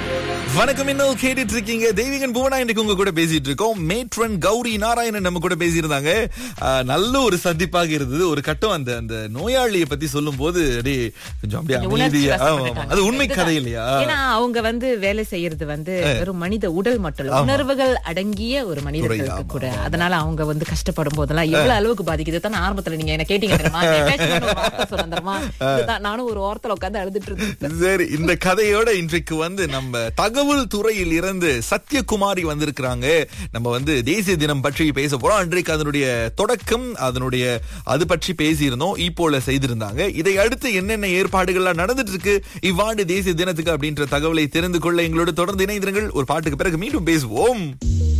வணக்கம் இன்னும் கேட்டுட்டு இருக்கீங்க தெய்வீகன் புவனா இன்னைக்கு உங்க கூட பேசிட்டு இருக்கோம் மேட்ரன் கௌரி நாராயணன் நம்ம கூட பேசியிருந்தாங்க ஆஹ், நல்ல ஒரு சந்திப்பாக இருந்தது ஒரு கட்டம் அந்த அந்த நோயாளியை பத்தி சொல்லும் போது அப்படியே கொஞ்சம் அப்படியே கொஞ்சம் உணர்ச்சி அமைதியா ஆமா, ஆமா. வசப்பட்டுட்டாங்க. அது உண்மை இதுதான். கதை இல்லையா ஏன்னா அவங்க வந்து வேலை செய்யறது வந்து வெறும் மனித உடல் மட்டும் இல்ல உணர்வுகள் அடங்கிய ஒரு மனிதர்களுக்கு ஆமா, கூட அதனால அவங்க வந்து கஷ்டப்படும் போதெல்லாம் எவ்வளவு அளவுக்கு பாதிக்குது தான் ஆரம்பத்துல நீங்க என்ன கேட்டீங்க தெரியுமா Attachment ஒரு வார்த்தை சொன்னேன் தெரியுமா? இதுதான் நானும் ஒரு ஓரத்துல உட்கார்ந்து அழுதுட்டு இருந்தேன் சரி இந்த கதையோட இன்றைக்கு வந்து நம்ம தகவல் துறையில் இருந்து சத்யகுமாரி வந்திருக்கிறாங்க நம்ம வந்து தேசிய தினம் பற்றி பேச போறோம் அன்றைக்கு அதனுடைய தொடக்கம் அதனுடைய அது பற்றி பேசியிருந்தோம் இப்போல செய்திருந்தாங்க இதை அடுத்து என்னென்ன ஏற்பாடுகள்லாம் நடந்துட்டு இருக்கு இவ்வாண்டு தேசிய தினத்துக்கு அப்படின்ற தகவலை தெரிந்து கொள்ள எங்களோடு தொடர்ந்து இணைந்திருங்கள் ஒரு பாட்டுக்கு பிறகு மீண்டும் பேசுவோம்